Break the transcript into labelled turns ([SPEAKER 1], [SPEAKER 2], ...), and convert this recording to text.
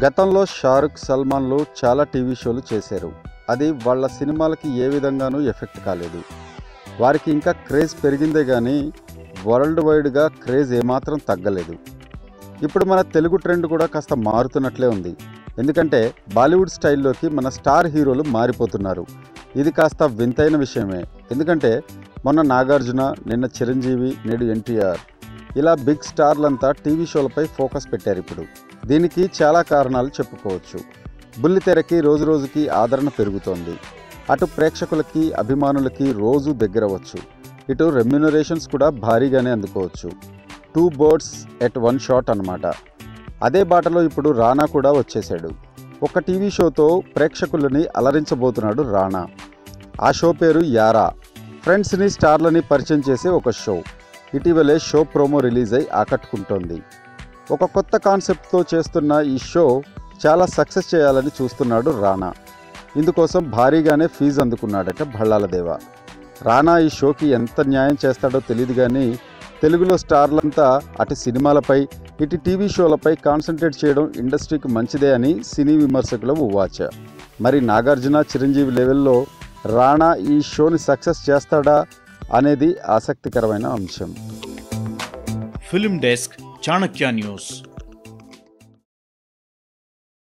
[SPEAKER 1] గతంలో షారుఖ్ సల్మాన్లు చాలా టీవీ షోలు చేశారు అది వాళ్ళ సినిమాలకి ఏ విధంగానూ ఎఫెక్ట్ కాలేదు వారికి ఇంకా క్రేజ్ పెరిగిందే కానీ వరల్డ్ వైడ్గా క్రేజ్ ఏమాత్రం తగ్గలేదు ఇప్పుడు మన తెలుగు ట్రెండ్ కూడా కాస్త మారుతున్నట్లే ఉంది ఎందుకంటే బాలీవుడ్ స్టైల్లోకి మన స్టార్ హీరోలు మారిపోతున్నారు ఇది కాస్త వింతైన విషయమే ఎందుకంటే మొన్న నాగార్జున నిన్న చిరంజీవి నేడు ఎన్టీఆర్ ఇలా బిగ్ స్టార్లంతా టీవీ షోలపై ఫోకస్ పెట్టారు ఇప్పుడు దీనికి చాలా కారణాలు చెప్పుకోవచ్చు బుల్లితెరకి రోజు రోజుకి ఆదరణ పెరుగుతోంది అటు ప్రేక్షకులకి అభిమానులకి రోజు దగ్గరవచ్చు ఇటు రెమ్యునరేషన్స్ కూడా భారీగానే అందుకోవచ్చు two birds at one shot అన్నమాట అదే బాటలో ఇప్పుడు రానా కూడా వచ్చేశాడు ఒక టీవీ షోతో ప్రేక్షకులని అలరించబోతున్నాడు రానా ఆ షో పేరు యారా ఫ్రెండ్స్ని స్టార్లని పరిచయం చేసే ఒక షో ఇటీవలే షో ప్రోమో రిలీజ్ అయి ఆకట్టుకుంటోంది ఒక కొత్త కాన్సెప్ట్తో చేస్తున్న ఈ షో చాలా సక్సెస్ చేయాలని చూస్తున్నాడు రానా ఇందుకోసం భారీగానే ఫీజు అందుకున్నాడట భళ్ళాలదేవ రానా ఈ షోకి ఎంత న్యాయం చేస్తాడో తెలియదు కానీ తెలుగులో స్టార్లంతా అటు సినిమాలపై ఇటు టీవీ షోలపై కాన్సన్ట్రేట్ చేయడం ఇండస్ట్రీకి మంచిదే అని సినీ విమర్శకుల ఉవాచ మరి నాగార్జున చిరంజీవి లెవెల్లో రాణా ఈ షోని సక్సెస్ చేస్తాడా అనేది ఆసక్తికరమైన అంశం
[SPEAKER 2] ఫిల్మ్ డెస్క్ చాణక్య న్యూస్